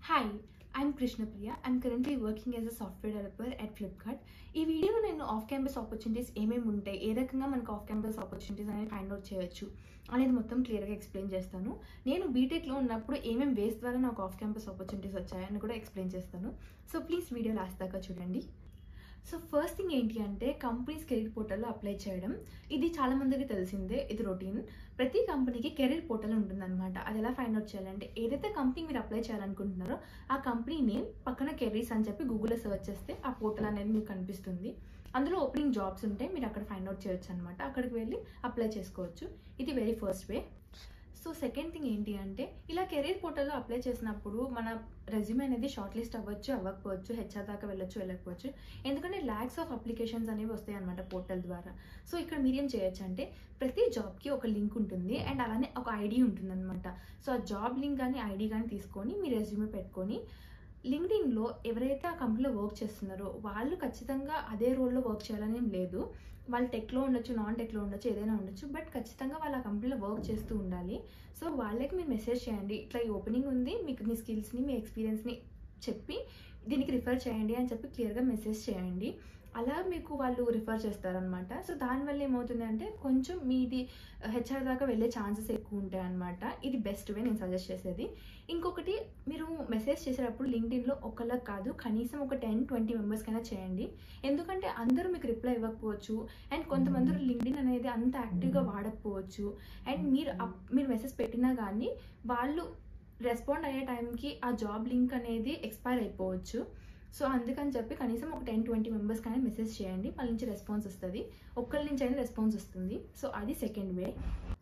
Hi, I'm Krishnapriya. I'm currently working as a software developer at Flipkart. ఈ వీడియోలో నేను of campus opportunities ఏమేమి ఉంటాయి ఏ రకంగా మనకు ఆఫ్ క్యాంపస్ ఆపర్చునిటీస్ అనేది ఫైండ్ అవుట్ చేయొచ్చు అనేది మొత్తం క్లియర్గా ఎక్స్ప్లెయిన్ చేస్తాను నేను బీటెక్లో ఉన్నప్పుడు ఏమేమి వేస్ ద్వారా నాకు ఆఫ్ క్యాంపస్ ఆపర్చునిటీస్ వచ్చాయని కూడా ఎక్స్ప్లెయిన్ చేస్తాను సో ప్లీజ్ వీడియో లాస్ట్ దాకా చూడండి సో ఫస్ట్ థింగ్ ఏంటి అంటే కంపెనీస్ కెరీర్ పోర్టల్లో అప్లై చేయడం ఇది చాలా మందికి తెలిసిందే ఇది రొటీన్ ప్రతి కంపెనీకి కెరీర్ పోర్టల్ ఉంటుందన్నమాట అది ఎలా ఫైండ్ అవుట్ చేయాలంటే ఏదైతే కంపెనీ మీరు అప్లై చేయాలనుకుంటున్నారో ఆ కంపెనీ నేమ్ పక్కన కెరీర్స్ అని చెప్పి గూగుల్లో సెర్చ్ చేస్తే ఆ పోర్టల్ అనేది మీకు కనిపిస్తుంది అందులో ఓపెనింగ్ జాబ్స్ ఉంటే మీరు అక్కడ ఫైండ్ అవుట్ చేయొచ్చు అనమాట అక్కడికి వెళ్ళి అప్లై చేసుకోవచ్చు ఇది very first way so second thing ఏంటి అంటే ఇలా కెరీర్ పోర్టల్లో అప్లై చేసినప్పుడు మన రెజ్యూమే అనేది షార్ట్ లిస్ట్ అవ్వచ్చు అవ్వకపోవచ్చు హెచ్ఆర్ దాకా వెళ్ళొచ్చు వెళ్ళకపోవచ్చు ఎందుకంటే ల్యాక్స్ ఆఫ్ అప్లికేషన్స్ అనేవి వస్తాయి అనమాట పోర్టల్ ద్వారా సో ఇక్కడ మీరేం చేయొచ్చు అంటే ప్రతి జాబ్కి ఒక లింక్ ఉంటుంది అండ్ అలానే ఒక ఐడి ఉంటుంది అనమాట సో ఆ జాబ్ లింక్ కానీ ఐడి కానీ తీసుకొని మీ రెజ్యూమే పెట్టుకొని లింక్డ్ఇన్లో ఎవరైతే ఆ కంపెనీలో వర్క్ చేస్తున్నారో వాళ్ళు ఖచ్చితంగా అదే రోల్లో వర్క్ చేయాలని ఏం లేదు వాళ్ళు టెక్లో ఉండొచ్చు నాన్ టెక్లో ఉండొచ్చు ఏదైనా ఉండొచ్చు బట్ ఖచ్చితంగా వాళ్ళ కంపెనీలో వర్క్ చేస్తూ ఉండాలి సో వాళ్ళకి మీరు మెసేజ్ చేయండి ఇట్లా ఈ ఓపెనింగ్ ఉంది మీకు మీ స్కిల్స్ని మీ ఎక్స్పీరియన్స్ని చెప్పి దీనికి రిఫర్ చేయండి అని చెప్పి క్లియర్గా మెసేజ్ చేయండి అలా మీకు వాళ్ళు రిఫర్ చేస్తారనమాట సో దానివల్ల ఏమవుతుంది అంటే కొంచెం మీది హెచ్ఆర్ దాకా వెళ్ళే ఛాన్సెస్ ఎక్కువ ఉంటాయి అనమాట ఇది బెస్ట్ వే నేను సజెస్ట్ చేసేది ఇంకొకటి మీరు మెసేజ్ చేసేటప్పుడు లింక్డ్ఇన్లో ఒకళ్ళకి కాదు కనీసం ఒక టెన్ ట్వంటీ మెంబర్స్కైనా చేయండి ఎందుకంటే అందరూ మీకు రిప్లై ఇవ్వకపోవచ్చు అండ్ కొంతమంది లింక్డ్ఇన్ అనేది అంత యాక్టివ్గా వాడకపోవచ్చు అండ్ మీరు అప్- మీరు మెసేజ్ పెట్టినా కానీ వాళ్ళు రెస్పాండ్ అయ్యే టైంకి ఆ జాబ్ లింక్ అనేది ఎక్స్పైర్ అయిపోవచ్చు సో అందుకని చెప్పి కనీసం ఒక టెన్ ట్వంటీ మెంబర్స్ కానీ మెసేజ్ చేయండి వాళ్ళ నుంచి రెస్పాన్స్ వస్తుంది ఒక్కరి నుంచి అయినా రెస్పాన్స్ వస్తుంది సో అది second way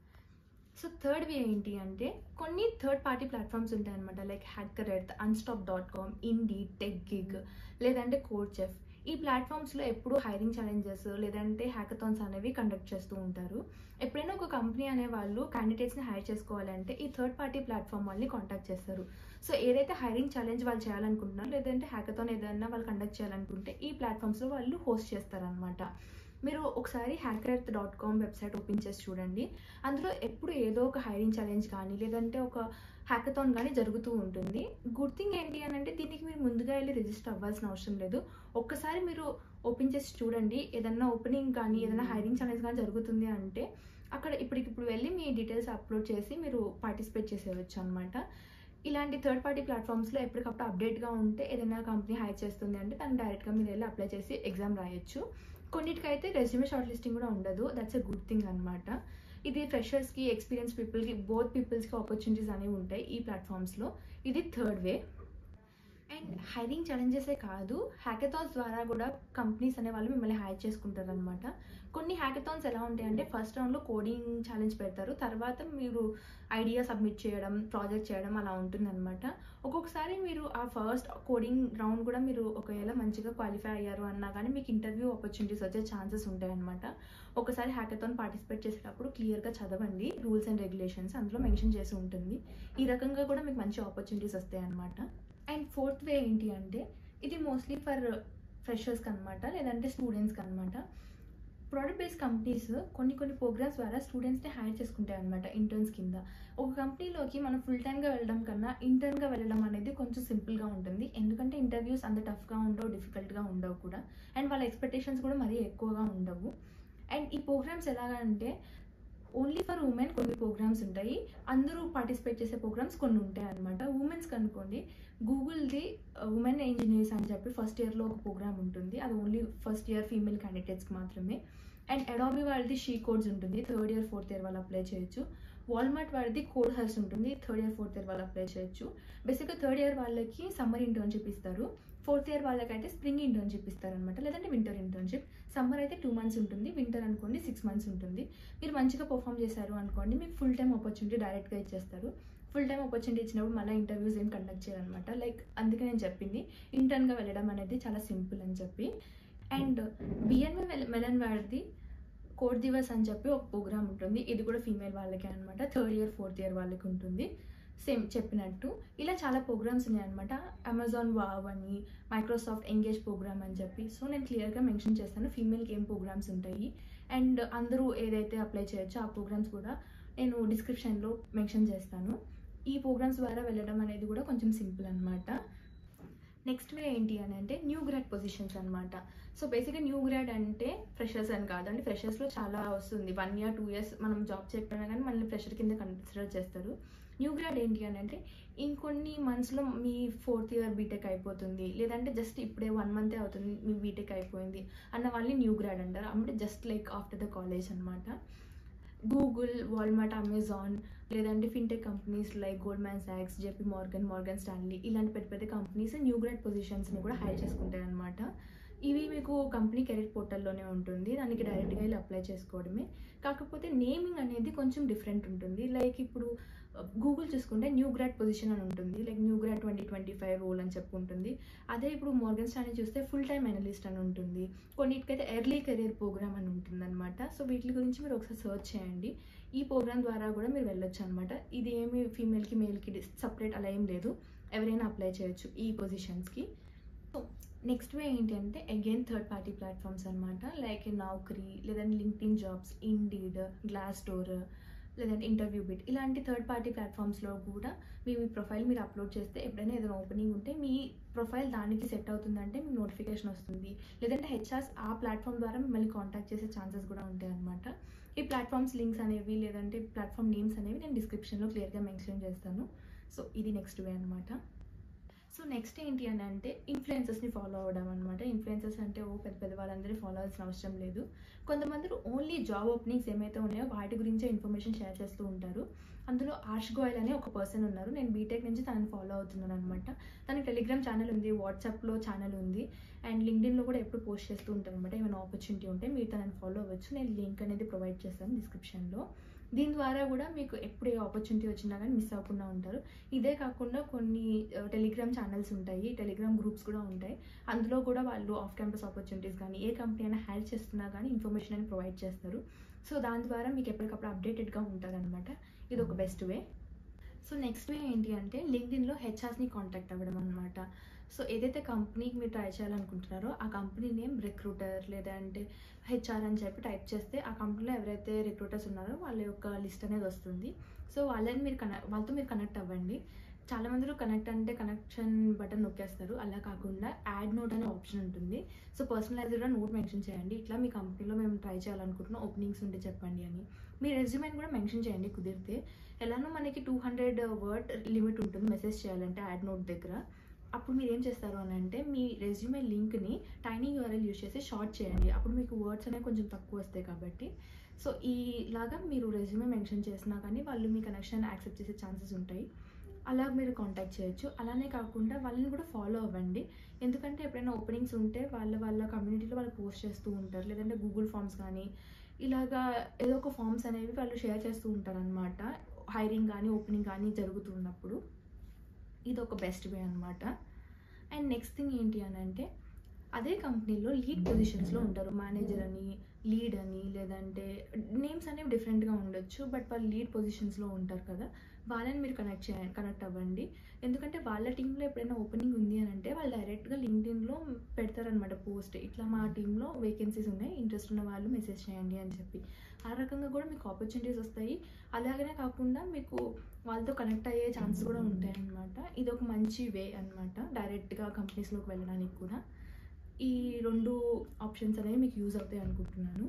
so third way ఏంటి అంటే కొన్ని థర్డ్ పార్టీ ప్లాట్ఫామ్స్ ఉంటాయి అనమాట like HackerEarth Unstop dot com Indeed TechGig లేదంటే కోడ్ చెఫ్ ఈ ప్లాట్ఫామ్స్లో ఎప్పుడు హైరింగ్ ఛాలెంజెస్ లేదంటే హ్యాకథాన్స్ అనేవి కండక్ట్ చేస్తూ ఉంటారు ఎప్పుడైనా ఒక కంపెనీ అనే వాళ్ళు క్యాండిడేట్స్ని హైర్ చేసుకోవాలంటే ఈ థర్డ్ పార్టీ ప్లాట్ఫామ్ వాళ్ళని కాంటాక్ట్ చేస్తారు సో ఏదైతే హైరింగ్ ఛాలెంజ్ వాళ్ళు చేయాలనుకుంటున్నారో లేదంటే హ్యాకథాన్ ఏదైనా వాళ్ళు కండక్ట్ చేయాలనుకుంటే ఈ ప్లాట్ఫామ్స్లో వాళ్ళు హోస్ట్ చేస్తారనమాట మీరు ఒకసారి hacker dot com website open చేసి చూడండి అందులో ఎప్పుడు ఏదో ఒక హైరింగ్ ఛాలెంజ్ కానీ లేదంటే ఒక హ్యాకథాన్ కానీ జరుగుతూ ఉంటుంది గుడ్ థింగ్ ఏంటి అని అంటే దీనికి మీరు ముందుగా వెళ్ళి రిజిస్టర్ అవ్వాల్సిన అవసరం లేదు ఒక్కసారి మీరు ఓపెన్ చేసి చూడండి ఏదన్నా ఓపెనింగ్ కానీ ఏదైనా హైరింగ్ ఛాలెంజ్ కానీ జరుగుతుంది అంటే అక్కడ ఇప్పటికిప్పుడు వెళ్ళి మీ డీటెయిల్స్ అప్లోడ్ చేసి మీరు పార్టిసిపేట్ చేసేయచ్చు అనమాట ఇలాంటి థర్డ్ పార్టీ ప్లాట్ఫామ్స్లో ఎప్పటికప్పుడు అప్డేట్గా ఉంటే ఏదైనా కంపెనీ హైర్ చేస్తుంది అంటే దాన్ని డైరెక్ట్గా మీరు వెళ్ళి అప్లై చేసి ఎగ్జామ్ రాయొచ్చు కొన్నిటికైతే రెజ్యూమే షార్ట్ లిస్టింగ్ కూడా ఉండదు దట్స్ ఎ గుడ్ థింగ్ అనమాట ఇది ఫ్రెషర్స్కి ఎక్స్పీరియన్స్ పీపుల్కి బోత్ పీపుల్స్కి ఆపర్చునిటీస్ అనేవి ఉంటాయి ఈ ప్లాట్ఫామ్స్లో ఇది థర్డ్ వే అండ్ హైరింగ్ ఛాలెంజెసే కాదు హ్యాకథాన్స్ ద్వారా కూడా కంపెనీస్ అనే వాళ్ళు మిమ్మల్ని హైర్ చేసుకుంటారు అనమాట కొన్ని హ్యాకథాన్స్ ఎలా ఉంటాయంటే ఫస్ట్ రౌండ్లో కోడింగ్ ఛాలెంజ్ పెడతారు తర్వాత మీరు ఐడియా సబ్మిట్ చేయడం ప్రాజెక్ట్ చేయడం అలా ఉంటుందన్నమాట ఒక్కొక్కసారి మీరు ఆ ఫస్ట్ కోడింగ్ రౌండ్ కూడా మీరు ఒకవేళ మంచిగా క్వాలిఫై అయ్యారు అన్నా కానీ మీకు ఇంటర్వ్యూ ఆపర్చునిటీస్ వచ్చే ఛాన్సెస్ ఉంటాయన్నమాట ఒకసారి హ్యాకథాన్ పార్టిసిపేట్ చేసేటప్పుడు క్లియర్గా చదవండి రూల్స్ అండ్ రెగ్యులేషన్స్ అందులో మెన్షన్ చేసి ఉంటుంది ఈ రకంగా కూడా మీకు మంచి ఆపర్చునిటీస్ వస్తాయి అన్నమాట అండ్ ఫోర్త్ వే ఏంటి అంటే ఇది మోస్ట్లీ ఫర్ ఫ్రెషర్స్కి అనమాట లేదంటే స్టూడెంట్స్కి అనమాట ప్రోడక్ట్ బేస్డ్ కంపెనీస్ కొన్ని కొన్ని ప్రోగ్రామ్స్ ద్వారా స్టూడెంట్స్ని హైర్ చేసుకుంటాయి అనమాట ఇంటర్న్స్ కింద ఒక కంపెనీలోకి మనం ఫుల్ టైమ్గా వెళ్ళడం కన్నా ఇంటర్న్గా వెళ్ళడం అనేది కొంచెం సింపుల్గా ఉంటుంది ఎందుకంటే ఇంటర్వ్యూస్ అంత టఫ్గా ఉండవు డిఫికల్ట్గా ఉండవు కూడా అండ్ వాళ్ళ ఎక్స్పెక్టేషన్స్ కూడా మరీ ఎక్కువగా ఉండవు అండ్ ఈ ప్రోగ్రామ్స్ ఎలాగంటే ఓన్లీ ఫర్ ఉమెన్ కొన్ని ప్రోగ్రామ్స్ ఉంటాయి అందరూ పార్టిసిపేట్ చేసే ప్రోగ్రామ్స్ కొన్ని ఉంటాయి అనమాట ఉమెన్స్కి అనుకోండి గూగుల్ది ఉమెన్ ఇంజనీర్స్ అని చెప్పి ఫస్ట్ ఇయర్లో ఒక ప్రోగ్రామ్ ఉంటుంది అది ఓన్లీ ఫస్ట్ ఇయర్ ఫీమేల్ క్యాండిడేట్స్కి మాత్రమే అండ్ అడాబీ వాళ్ళది షీ కోడ్స్ ఉంటుంది థర్డ్ ఇయర్ ఫోర్త్ ఇయర్ వాళ్ళు అప్లై చేయొచ్చు వాల్మార్ట్ వాడిది కోడ్ హర్స్ ఉంటుంది థర్డ్ ఇయర్ ఫోర్త్ ఇయర్ వాళ్ళు అప్లై చేయొచ్చు బేసిక్గా థర్డ్ ఇయర్ వాళ్ళకి సమ్మర్ ఇంటర్న్షిప్ ఇస్తారు ఫోర్త్ ఇయర్ వాళ్ళకైతే స్ప్రింగ్ ఇంటర్న్షిప్ ఇస్తారనమాట లేదంటే వింటర్ ఇంటర్న్షిప్ సమ్మర్ అయితే టూ మంత్స్ ఉంటుంది వింటర్ అనుకోండి సిక్స్ మంత్స్ ఉంటుంది మీరు మంచిగా పర్ఫామ్ చేశారు అనుకోండి మీకు ఫుల్ టైం ఆపర్చునిటీ డైరెక్ట్గా ఇచ్చేస్తారు ఫుల్ టైం ఆపర్చునిటీ ఇచ్చినప్పుడు మళ్ళీ ఇంటర్వ్యూస్ ఏం కండక్ట్ చేయాలన్నమాట లైక్ అందుకే నేను చెప్పింది ఇంటర్న్గా వెళ్ళడం అనేది చాలా సింపుల్ అని చెప్పి అండ్ బిఎన్ఏ మెలన్ వాడిది కోడ్ దివస్ అని చెప్పి ఒక ప్రోగ్రామ్ ఉంటుంది ఇది కూడా ఫీమేల్ వాళ్ళకే అనమాట థర్డ్ ఇయర్ ఫోర్త్ ఇయర్ వాళ్ళకి ఉంటుంది సేమ్ చెప్పినట్టు ఇలా చాలా ప్రోగ్రామ్స్ ఉన్నాయన్నమాట అమెజాన్ వావ్ అని మైక్రోసాఫ్ట్ ఎంగేజ్ ప్రోగ్రామ్ అని చెప్పి సో నేను క్లియర్గా మెన్షన్ చేస్తాను ఫీమేల్కి ఏం ప్రోగ్రామ్స్ ఉంటాయి అండ్ అందరూ ఏదైతే అప్లై చేయొచ్చో ఆ ప్రోగ్రామ్స్ కూడా నేను డిస్క్రిప్షన్లో మెన్షన్ చేస్తాను ఈ ప్రోగ్రామ్స్ ద్వారా వెళ్ళడం అనేది కూడా కొంచెం సింపుల్ అనమాట నెక్స్ట్ వే ఏంటి అని అంటే న్యూ గ్రాడ్ పొజిషన్స్ అనమాట సో బేసిక్గా న్యూ గ్రాడ్ అంటే ఫ్రెషర్స్ అని కాదు అంటే ఫ్రెషర్స్లో చాలా వస్తుంది వన్ ఇయర్ టూ ఇయర్స్ మనం జాబ్ చేయకపోయినా కానీ మనల్ని ఫ్రెషర్ కింద కన్సిడర్ చేస్తారు న్యూ గ్రాడ్ ఏంటి అని అంటే ఇంకొన్ని మంత్స్లో మీ ఫోర్త్ ఇయర్ బీటెక్ అయిపోతుంది లేదంటే జస్ట్ ఇప్పుడే వన్ మంతే అవుతుంది మీ బీటెక్ అయిపోయింది అన్న వాళ్ళని న్యూ గ్రాడ్ అంటారు అంటే just like after the college అనమాట గూగుల్ వాల్మార్ట్ అమెజాన్ లేదంటే ఫిన్టెక్ కంపెనీస్ లైక్ గోల్డ్మ్యాన్ సాక్స్ జెపీ మార్గన్ మార్గన్ స్టాన్లీ ఇలాంటి పెద్ద పెద్ద కంపెనీస్ న్యూ గ్రాడ్ పొజిషన్స్ని కూడా హైర్ చేసుకుంటాయి అనమాట ఇవి మీకు కంపెనీ కెరీర్ పోర్టల్లోనే ఉంటుంది దానికి డైరెక్ట్గా వెళ్ళి అప్లై చేసుకోవడమే కాకపోతే నేమింగ్ అనేది కొంచెం డిఫరెంట్ ఉంటుంది లైక్ ఇప్పుడు గూగుల్ చూసుకుంటే న్యూ గ్రాడ్ పొజిషన్ అని ఉంటుంది like new grad twenty twenty five role అని చెప్పి ఉంటుంది అదే ఇప్పుడు మార్గన్ స్టాండీ చూస్తే ఫుల్ టైమ్ అనలిస్ట్ అని ఉంటుంది కొన్నిటికైతే ఎర్లీ కెరీర్ ప్రోగ్రామ్ అని ఉంటుంది అనమాట సో వీటి గురించి మీరు ఒకసారి సర్చ్ చేయండి ఈ ప్రోగ్రామ్ ద్వారా కూడా మీరు వెళ్ళొచ్చు అనమాట ఇది ఏమి ఫీమేల్కి మేల్కి సపరేట్ అలా ఏం లేదు ఎవరైనా అప్లై చేయొచ్చు ఈ పొజిషన్స్కి సో నెక్స్ట్ వే ఏంటి అంటే అగైన్ థర్డ్ పార్టీ ప్లాట్ఫామ్స్ అనమాట లైక్ నౌకరీ లేదంటే LinkedIn jobs Indeed Glassdoor లేదంటే ఇంటర్వ్యూ బిట్ ఇలాంటి థర్డ్ పార్టీ ప్లాట్ఫామ్స్లో కూడా మీ మీ ప్రొఫైల్ మీరు అప్లోడ్ చేస్తే ఎప్పుడైనా ఏదైనా ఓపెనింగ్ ఉంటే మీ ప్రొఫైల్ దానికి సెట్ అవుతుందంటే మీకు నోటిఫికేషన్ వస్తుంది లేదంటే హెచ్ఆర్స్ ఆ ప్లాట్ఫామ్ ద్వారా మిమ్మల్ని కాంటాక్ట్ చేసే ఛాన్సెస్ కూడా ఉంటాయి అనమాట ఈ ప్లాట్ఫామ్స్ లింక్స్ అనేవి లేదంటే ప్లాట్ఫామ్ నేమ్స్ అనేవి నేను డిస్క్రిప్షన్లో క్లియర్గా మెన్షన్ చేస్తాను సో ఇది నెక్స్ట్ వే అనమాట సో నెక్స్ట్ ఏంటి అని అంటే ఇన్ఫ్లుయెన్సెస్ని ఫాలో అవ్వడం అనమాట ఇన్ఫ్లుయెన్సెస్ అంటే ఓ పెద్ద పెద్ద వాళ్ళందరినీ ఫాలో అవ్వాల్సిన అవసరం లేదు కొంతమంది ఓన్లీ జాబ్ ఓపెనింగ్స్ ఏమైతే ఉన్నాయో వాటి గురించే ఇన్ఫర్మేషన్ షేర్ చేస్తూ ఉంటారు అందులో ఆర్ష్ గోయల్ అనే ఒక పర్సన్ ఉన్నారు నేను బీటెక్ నుంచి తనని ఫాలో అవుతున్నాను అనమాట తనకి టెలిగ్రామ్ ఛానల్ ఉంది వాట్సాప్లో ఛానల్ ఉంది అండ్ లింక్డ్ఇన్లో కూడా ఎప్పుడు పోస్ట్ చేస్తూ ఉంటాను అనమాట ఏమైనా ఆపర్చునిటీ ఉంటే మీరు తనని ఫాలో అవ్వచ్చు నేను లింక్ అనేది ప్రొవైడ్ చేస్తాను డిస్క్రిప్షన్లో దీని ద్వారా కూడా మీకు ఎప్పుడు ఏ ఆపర్చునిటీ వచ్చినా కానీ మిస్ అవ్వకుండా ఉంటారు ఇదే కాకుండా కొన్ని టెలిగ్రామ్ ఛానల్స్ ఉంటాయి టెలిగ్రామ్ గ్రూప్స్ కూడా ఉంటాయి అందులో కూడా వాళ్ళు ఆఫ్ క్యాంపస్ ఆపర్చునిటీస్ కానీ ఏ కంపెనీ అయినా హైర్ చేస్తున్నా కానీ ఇన్ఫర్మేషన్ అని ప్రొవైడ్ చేస్తారు సో దాని ద్వారా మీకు ఎప్పటికప్పుడు అప్డేటెడ్గా ఉంటారనమాట ఇది ఒక best way so next way ఏంటి అంటే లింక్డ్ఇన్లో హెచ్ఆర్స్ని కాంటాక్ట్ అవ్వడం అనమాట సో ఏదైతే కంపెనీకి మీరు ట్రై చేయాలనుకుంటున్నారో ఆ కంపెనీ నేమ్ రిక్రూటర్ లేదంటే హెచ్ఆర్ అని చెప్పి టైప్ చేస్తే ఆ కంపెనీలో ఎవరైతే రిక్రూటర్స్ ఉన్నారో వాళ్ళ యొక్క లిస్ట్ అనేది వస్తుంది సో వాళ్ళని మీరు కనెక్ట్ వాళ్ళతో మీరు కనెక్ట్ అవ్వండి చాలా మందిలో కనెక్ట్ అంటే కనెక్షన్ బటన్ నొక్కేస్తారు అలా కాకుండా యాడ్ నోట్ అనే ఆప్షన్ ఉంటుంది సో పర్సనలైజ్డ్గా నోట్ మెన్షన్ చేయండి ఇట్లా మీ కంపెనీలో మేము ట్రై చేయాలనుకుంటున్నాం ఓపెనింగ్స్ ఉంటే చెప్పండి అని మీ రెజ్యూమెని కూడా మెన్షన్ చేయండి కుదిరితే ఎలానో మనకి టూ హండ్రెడ్ వర్డ్ లిమిట్ ఉంటుంది మెసేజ్ చేయాలంటే యాడ్ నోట్ దగ్గర అప్పుడు మీరు ఏం చేస్తారు అని అంటే మీ రెజ్యూమే లింక్ని టైనీ యూఆర్ఎల్ యూస్ చేసి షార్ట్ చేయండి అప్పుడు మీకు వర్డ్స్ అనేవి కొంచెం తక్కువ వస్తాయి కాబట్టి సో ఈలాగా మీరు రెజ్యూమే మెన్షన్ చేసినా కానీ వాళ్ళు మీ కనెక్షన్ యాక్సెప్ట్ చేసే ఛాన్సెస్ ఉంటాయి అలా మీరు కాంటాక్ట్ చేయొచ్చు అలానే కాకుండా వాళ్ళని కూడా ఫాలో అవ్వండి ఎందుకంటే ఎప్పుడైనా ఓపెనింగ్స్ ఉంటే వాళ్ళ వాళ్ళ కమ్యూనిటీలో వాళ్ళు పోస్ట్ చేస్తూ ఉంటారు లేదంటే గూగుల్ ఫామ్స్ కానీ ఇలాగా ఏదో ఒక ఫామ్స్ అనేవి వాళ్ళు షేర్ చేస్తూ ఉంటారు అనమాట హైరింగ్ కానీ ఓపెనింగ్ కానీ జరుగుతున్నప్పుడు ఇది ఒక బెస్ట్ వే అనమాట అండ్ నెక్స్ట్ థింగ్ ఏంటి అని అంటే అదే కంపెనీలో లీడ్ పొజిషన్స్లో ఉంటారు మేనేజర్ అని లీడ్ అని లేదంటే నేమ్స్ అనేవి డిఫరెంట్గా ఉండొచ్చు బట్ వాళ్ళు లీడ్ పొజిషన్స్లో ఉంటారు కదా వాళ్ళని మీరు కనెక్ట్ చేయండి కనెక్ట్ అవ్వండి ఎందుకంటే వాళ్ళ టీంలో ఎప్పుడైనా ఓపెనింగ్ ఉంది అని అంటే వాళ్ళు డైరెక్ట్గా లింక్డ్ఇన్లో పెడతారనమాట పోస్ట్ ఇట్లా మా టీంలో వేకెన్సీస్ ఉన్నాయి ఇంట్రెస్ట్ ఉన్న వాళ్ళు మెసేజ్ చేయండి అని చెప్పి ఆ రకంగా కూడా మీకు ఆపర్చునిటీస్ వస్తాయి అలాగనే కాకుండా మీకు వాళ్ళతో కనెక్ట్ అయ్యే ఛాన్స్ కూడా ఉంటాయి అనమాట ఇది ఒక మంచి వే అనమాట డైరెక్ట్గా కంపెనీస్లోకి వెళ్ళడానికి కూడా ఈ రెండు ఆప్షన్స్ అనేవి మీకు యూజ్ అవుతాయి అనుకుంటున్నాను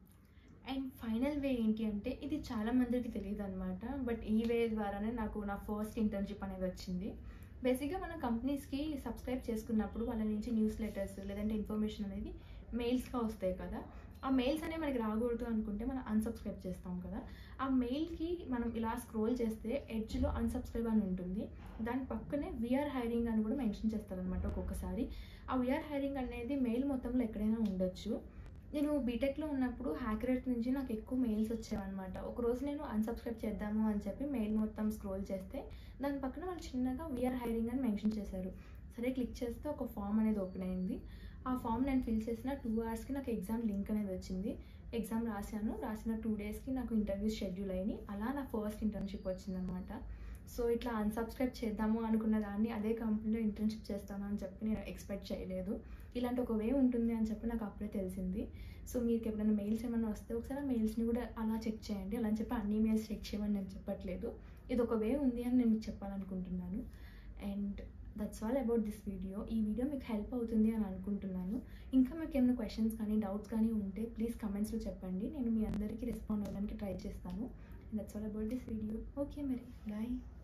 అండ్ ఫైనల్ వే ఏంటి అంటే ఇది చాలా మందికి తెలియదు అనమాట బట్ ఈ వే ద్వారానే నాకు నా ఫస్ట్ ఇంటర్న్షిప్ అనేది వచ్చింది బేసిక్గా మన కంపెనీస్కి సబ్స్క్రైబ్ చేసుకున్నప్పుడు వాళ్ళ నుంచి న్యూస్ లెటర్స్ లేదంటే ఇన్ఫర్మేషన్ అనేది మెయిల్స్గా వస్తాయి కదా ఆ మెయిల్స్ అనేవి మనకి రాకూడదు అనుకుంటే మనం అన్సబ్స్క్రైబ్ చేస్తాం కదా ఆ మెయిల్కి మనం ఇలా స్క్రోల్ చేస్తే ఎడ్జ్లో అన్సబ్స్క్రైబ్ అని ఉంటుంది దాని పక్కనే వీఆర్ హైరింగ్ అని కూడా మెన్షన్ చేస్తారనమాట ఒక్కొక్కసారి ఆ వీఆర్ హైరింగ్ అనేది మెయిల్ మొత్తంలో ఎక్కడైనా ఉండొచ్చు నేను బీటెక్లో ఉన్నప్పుడు హ్యాకరేట్ నుంచి నాకు ఎక్కువ మెయిల్స్ వచ్చాయన్నమాట ఒకరోజు నేను అన్సబ్స్క్రైబ్ చేద్దాము అని చెప్పి మెయిల్ మొత్తం స్క్రోల్ చేస్తే దాని పక్కన వాళ్ళు చిన్నగా వీఆర్ హైరింగ్ అని మెన్షన్ చేశారు సరే క్లిక్ చేస్తే ఒక ఫామ్ అనేది ఓపెన్ అయింది ఆ ఫామ్ నేను ఫిల్ చేసిన టూ అవర్స్కి నాకు ఎగ్జామ్ లింక్ అనేది వచ్చింది ఎగ్జామ్ రాశాను రాసిన టూ డేస్కి నాకు ఇంటర్వ్యూ షెడ్యూల్ అయినాయి అలా నా ఫస్ట్ ఇంటర్న్షిప్ వచ్చిందనమాట సో ఇట్లా అన్సబ్స్క్రైబ్ చేద్దాము అనుకున్న దాన్ని అదే కంపెనీలో ఇంటర్న్షిప్ చేస్తాను అని చెప్పి నేను ఎక్స్పెక్ట్ చేయలేదు ఇలాంటి ఒక వే ఉంటుంది అని చెప్పి నాకు అప్పుడే తెలిసింది సో మీకు ఎప్పుడైనా మెయిల్స్ ఏమైనా వస్తే ఒకసారి ఆ మెయిల్స్ని కూడా అలా చెక్ చేయండి అలా అని చెప్పి అన్ని మెయిల్స్ చెక్ చేయమని నేను చెప్పట్లేదు ఇది ఒక వే ఉంది అని నేను మీకు చెప్పాలనుకుంటున్నాను and that's all about this video ఈ వీడియో మీకు హెల్ప్ అవుతుంది అని అనుకుంటున్నాను ఇంకా మీకు ఏమైనా క్వశ్చన్స్ కానీ డౌట్స్ కానీ ఉంటే ప్లీజ్ కమెంట్స్లో చెప్పండి నేను మీ అందరికీ రెస్పాండ్ అవ్వడానికి ట్రై చేస్తాను that's all about this video okay మరి బాయ్